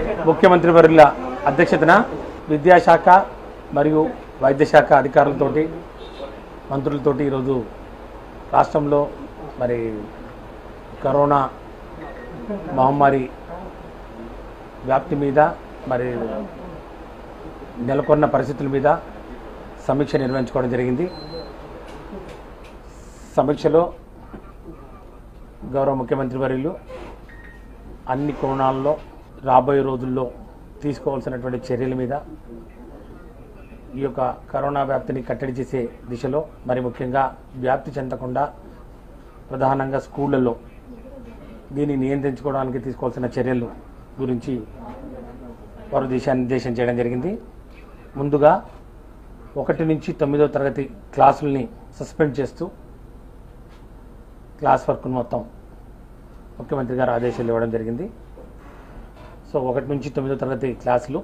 ముఖ్యమంత్రి వర్యుల అధ్యక్షతన విద్యాశాఖ మరియు వైద్యశాఖ అధికారులతోటి మంత్రులతోటి ఈరోజు రాష్ట్రంలో మరి కరోనా మహమ్మారి వ్యాప్తి మీద మరి నెలకొన్న పరిస్థితుల మీద సమీక్ష నిర్వహించుకోవడం జరిగింది సమీక్షలో గౌరవ ముఖ్యమంత్రి వర్యులు అన్ని కోణాల్లో రాబోయే రోజుల్లో తీసుకోవాల్సినటువంటి చర్యల మీద ఈ యొక్క కరోనా వ్యాప్తిని కట్టడి చేసే దిశలో మరి ముఖ్యంగా వ్యాప్తి చెందకుండా ప్రధానంగా స్కూళ్ళల్లో దీన్ని నియంత్రించుకోవడానికి తీసుకోవాల్సిన చర్యలు గురించి వారు దిశానిర్దేశం చేయడం జరిగింది ముందుగా ఒకటి నుంచి తొమ్మిదో తరగతి క్లాసుల్ని సస్పెండ్ చేస్తూ క్లాస్ వర్క్ను మొత్తం ముఖ్యమంత్రి గారు ఆదేశాలు ఇవ్వడం జరిగింది సో ఒకటి నుంచి తొమ్మిదో తరగతి క్లాసులు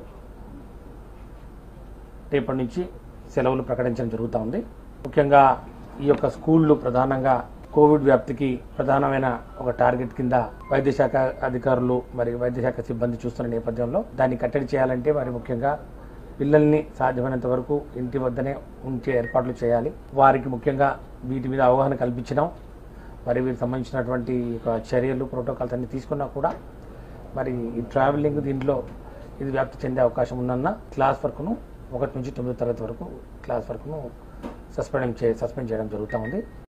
రేపటి నుంచి సెలవులు ప్రకటించడం జరుగుతూ ఉంది ముఖ్యంగా ఈ యొక్క స్కూళ్ళు ప్రధానంగా కోవిడ్ వ్యాప్తికి ప్రధానమైన ఒక టార్గెట్ కింద వైద్య శాఖ అధికారులు మరి వైద్య శాఖ సిబ్బంది చూస్తున్న నేపథ్యంలో దాన్ని కట్టడి చేయాలంటే మరి ముఖ్యంగా పిల్లల్ని సాధ్యమైనంత వరకు ఇంటి వద్దనే ఉంచే ఏర్పాట్లు చేయాలి వారికి ముఖ్యంగా వీటి మీద అవగాహన కల్పించడం మరి వీరికి సంబంధించినటువంటి ఒక చర్యలు ప్రోటోకాల్స్ అన్ని తీసుకున్నా కూడా మరి ఈ ట్రావెలింగ్ దీంట్లో ఇది వ్యాప్తి చెందే అవకాశం ఉందన్న క్లాస్ వర్క్ను ఒకటి నుంచి తొమ్మిది తరగతి వరకు క్లాస్ వర్క్ను సస్పెండ్ చే సస్పెండ్ చేయడం జరుగుతూ ఉంది